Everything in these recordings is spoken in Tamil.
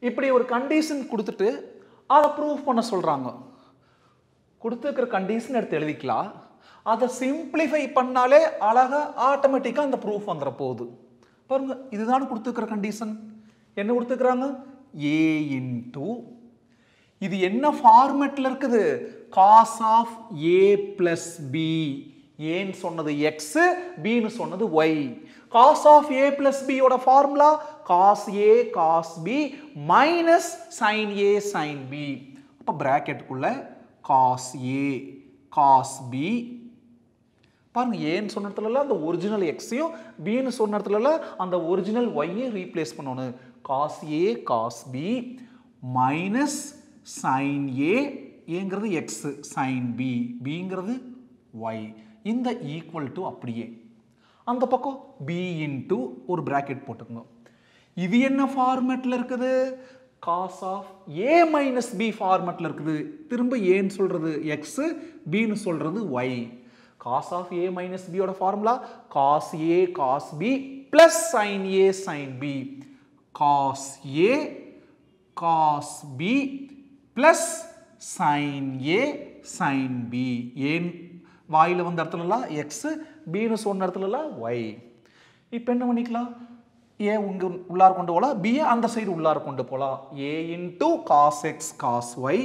இப்படி ஒரு கண்டிஷன் கொடுத்துட்டு அதை ப்ரூவ் பண்ண சொல்றாங்க கொடுத்துருக்கிற கண்டிஷன் எடுத்து எழுதிக்கலாம் அதை சிம்பிளிஃபை பண்ணாலே அழகா ஆட்டோமேட்டிக்காக அந்த ப்ரூஃப் வந்துட போகுது பாருங்க இதுதான் கொடுத்துருக்கிற கண்டிஷன் என்ன கொடுத்துருக்குறாங்க ஏ இன்டூ இது என்ன ஃபார்மேட்டில் இருக்குது cos of A plus B ஏன்னு சொன்னது எக்ஸ் பின்னு சொன்னது Y cos of A plus பியோட formula cos A cos B minus sine A sine B அப்போ ப்ராக்கெட்டுக்குள்ள காஸ் ஏ காஸ் பி பாருங்க ஏன்னு சொன்ன இடத்துலலாம் அந்த ஒரிஜினல் எக்ஸையும் பின்னு சொன்ன இடத்துலலாம் அந்த ஒரிஜினல் ஒய்யையும் ரீப்ளேஸ் பண்ணணும் cos A cos B minus sine A ஏங்கிறது எக்ஸ் சைன் பி பிங்கிறது ஒய் இந்த ஈக்குவல் டு அப்படியே அந்த பக்கம் பி இன்ட்டு ஒரு பிராக்கெட் போட்டுக்கோங்க இது என்ன ஃபார்மேட்டில் இருக்குது cos of A minus B ஃபார்மேட்டில் இருக்குது திரும்ப ஏன்னு சொல்கிறது எக்ஸு பின்னு சொல்கிறது Y cos of A minus பியோட formula cos A cos B plus sine A sine B cos A cos B plus sine A sine B ஏன் வாயில் வந்த இடத்துலலாம் எக்ஸு பின்னு சொன்ன இடத்துலலாம் ஒய் இப்போ என்ன பண்ணிக்கலாம் ஏ உங்க உள்ளார கொண்டு போகலாம் பிஏ அந்த சைடு உள்ளார கொண்டு போகலாம் A into cos X cos Y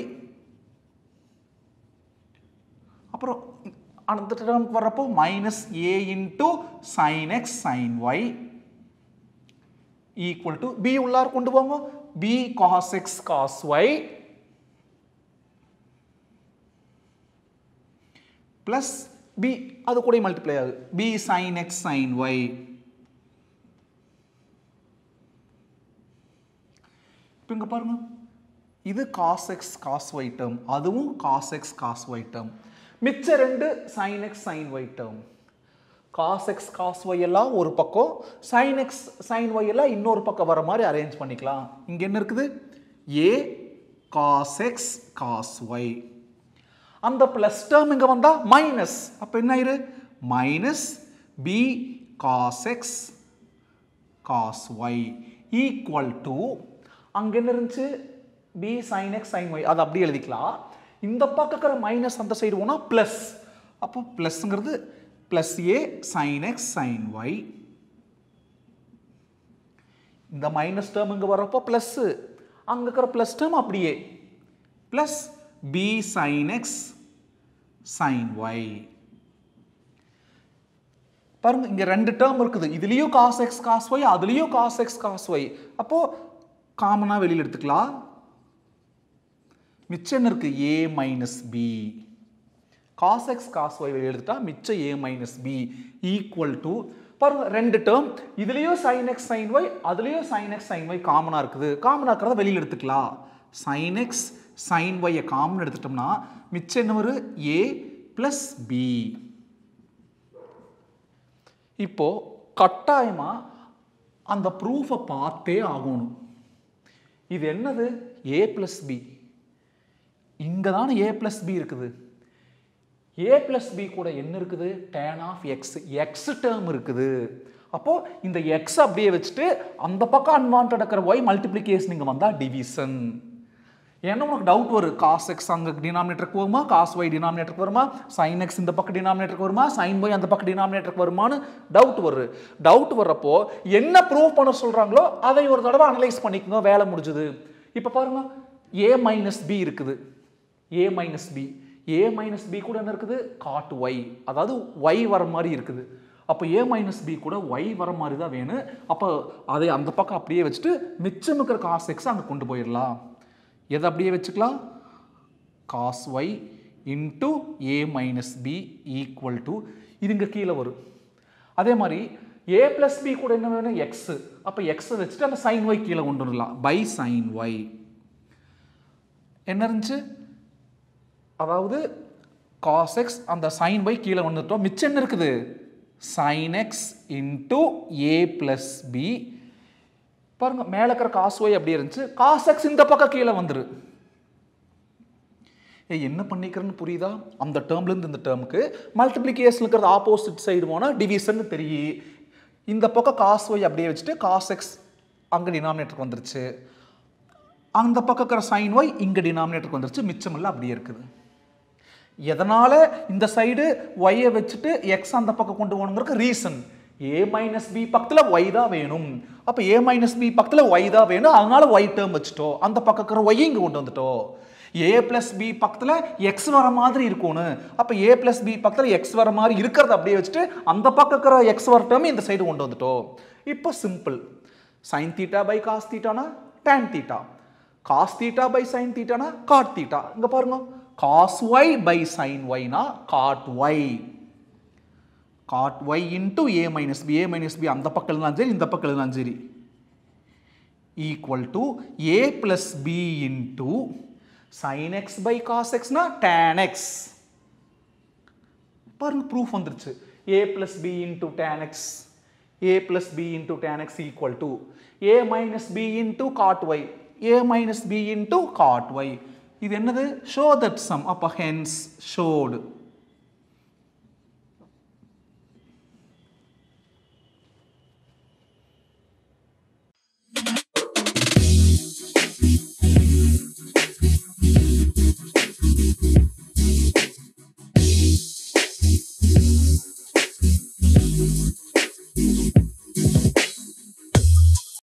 அப்புறம் அந்த டேர்முக்கு வர்றப்போ minus A into sine X sine Y equal to B உள்ளார கொண்டு போங்க B cos X cos Y plus B அது கூட மல்டிப்ளை ஆகுது B sine X sine Y இப்போ இங்கே பாருங்க இது cos X cos Y term அதுவும் cos X cos Y term மிச்ச ரெண்டு sine X sine Y term cos X cos Y எல்லாம் ஒரு பக்கம் சைன் எக்ஸ் சைன் ஒய் எல்லாம் இன்னொரு பக்கம் வர மாதிரி அரேஞ்ச் பண்ணிக்கலாம் இங்கே என்ன இருக்குது A cos X cos Y அந்த ப்ளஸ் டேர்ம் இங்கே வந்தால் மைனஸ் அப்போ என்ன ஆயிரு minus B cos X cos Y equal to அங்கே என்ன இருந்துச்சு B sine X sine Y அதை அப்படியே எழுதிக்கலாம் இந்த பக்கம் இருக்கிற மைனஸ் அந்த சைடு போனால் ப்ளஸ் அப்போ ப்ளஸ்ங்கிறது plus A sine X sine Y இந்த மைனஸ் டேர்ம் இங்கே வரப்போ ப்ளஸ்ஸு அங்கே இருக்கிற ப்ளஸ் டேர்ம் அப்படியே plus B sine X sine Y பாருங்க இங்க ரெண்டு டேர்ம் இருக்குது இதுலயும் காஸ் எக்ஸ் காஸ் ஒய் அதுலயும் காஸ் எக்ஸ் காஸ் ஒய் அப்போ காமனா வெளியில் எடுத்துக்கலாம் மிச்சம் என்ன இருக்கு A minus B cos X cos Y வெளியில் எடுத்துட்டா மிச்சம் A minus B equal to பாருங்க ரெண்டு டேர்ம் இதுலயும் சைன் எக்ஸ் சைன் ஒய் அதுலயும் சைன் எக்ஸ் சைன் ஒய் காமனா இருக்குது காமனா இருக்கிறத வெளியில் எடுத்துக்கலாம் சைன் எக்ஸ் சைன் ஒய்யை காமன் எடுத்துட்டோம்னா மிச்சம் என்ன வரும் ஏ பிளஸ் பி இப்போ கட்டாயமா அந்த ப்ரூஃபை பார்த்தே ஆகணும் இது என்னது ஏ பிளஸ் பி இங்கே தானே ஏ பிளஸ் பி இருக்குது ஏ பிளஸ் பி கூட என்ன இருக்குது tan of X X term இருக்குது அப்போ இந்த எக்ஸ் அப்படியே வச்சுட்டு அந்த பக்கம் அன்வான்ட் இருக்கிற ஒய் மல்டிப்ளிகேஷன் இங்கே வந்தால் டிவிஷன் ஏன்னா உனக்கு டவுட் வரும் காஸ் எக்ஸ் அங்கே டினாமினேட்டருக்கு வருமா காஸ் ஒய் டினாமினேட்டருக்கு வருமா சைன் எக்ஸ் இந்த பக்கம் டினாமினேட்டருக்கு வருமா சைன் ஒய் அந்த பக்கம் டினாமினேட்டருக்கு வருமான்னு டவுட் வரும் டவுட் வர்றப்போ என்ன ப்ரூவ் பண்ண சொல்கிறாங்களோ அதை ஒரு தடவை அனலைஸ் பண்ணிக்கோங்க வேலை முடிஞ்சுது இப்போ பாருங்க ஏ மைனஸ் பி இருக்குது A minus B A minus B கூட என்ன இருக்குது காட் ஒய் அதாவது ஒய் வர மாதிரி இருக்குது அப்போ ஏ மைனஸ் பி கூட ஒய் வர மாதிரி தான் வேணும் அப்போ அதை அந்த பக்கம் அப்படியே வச்சுட்டு மிச்சம் இருக்கிற காஸ் எக்ஸ் அங்கே கொண்டு போயிடலாம் எதை அப்படியே வச்சுக்கலாம் cos Y into A minus B equal to இது இங்கே கீழே வரும் அதே மாதிரி ஏ பிளஸ் பி கூட என்ன வேணும் எக்ஸ் அப்போ எக்ஸை வச்சுட்டு அந்த சைன் ஒய் கீழே கொண்டு வரலாம் பை சைன் ஒய் என்ன இருந்துச்சு அதாவது காஸ் எக்ஸ் அந்த சைன் ஒய் கீழே வந்துட்டோம் மிச்சம் என்ன இருக்குது sine X into A plus B பாருங்க மேலே இருக்கிற காஸ் ஒய் அப்படியே இருந்துச்சு காஸ் எக்ஸ் இந்த பக்கம் கீழே வந்துரு ஏய் என்ன பண்ணிக்கிறேன்னு புரியுதா அந்த டேர்ம்லேருந்து இந்த டேர்முக்கு மல்டிப்ளிகேஷன் இருக்கிறது ஆப்போசிட் சைடு போனால் டிவிஷன் தெரியும் இந்த பக்கம் காஸ் ஒய் அப்படியே வச்சுட்டு காஸ் எக்ஸ் அங்கே டினாமினேட்டருக்கு வந்துருச்சு அந்த பக்கம் இருக்கிற சைன் ஒய் இங்கே டினாமினேட்டருக்கு வந்துருச்சு மிச்சமெல்லாம் அப்படியே இருக்குது எதனால் இந்த சைடு ஒய்யை வச்சுட்டு எக்ஸ் அந்த பக்கம் கொண்டு போகணுங்கிறதுக்கு ரீசன் ஏ மைனஸ் பி பக்கத்தில் ஒய் தான் வேணும் அப்போ ஏ மைனஸ் பி பக்கத்தில் ஒய் தான் வேணும் அதனால ஒய் டேர்ம் வச்சுட்டோம் அந்த பக்கம் இருக்கிற ஒய்யை இங்கே கொண்டு வந்துட்டோம் ஏ பிளஸ் பி பக்கத்தில் எக்ஸ் வர மாதிரி இருக்கணும் அப்போ ஏ பிளஸ் பி பக்கத்தில் எக்ஸ் வர மாதிரி இருக்கிறத அப்படியே வச்சுட்டு அந்த பக்கம் இருக்கிற எக்ஸ் வர டேர்ம் இந்த சைடு கொண்டு வந்துட்டோம் இப்போ simple sine theta by cos தீட்டானா tan theta cos theta by sine தீட்டானா காட் தீட்டா இங்க பாருங்க காஸ் ஒய் பை சைன் ஒய்னா cot Y cot Y into A minus B A minus B அந்த பக்கம் இருந்தாலும் சரி இந்த பக்கம் இருந்தாலும் சரி equal to A plus B into sine X by cos எக்ஸ்னா டேன் எக்ஸ் பாருங்க ப்ரூஃப் வந்துருச்சு A plus B into tan X A plus B into tan X equal to A minus B into cot Y A minus B into cot Y இது என்னது ஷோ தட் சம் அப்போ ஹென்ஸ் ஷோடு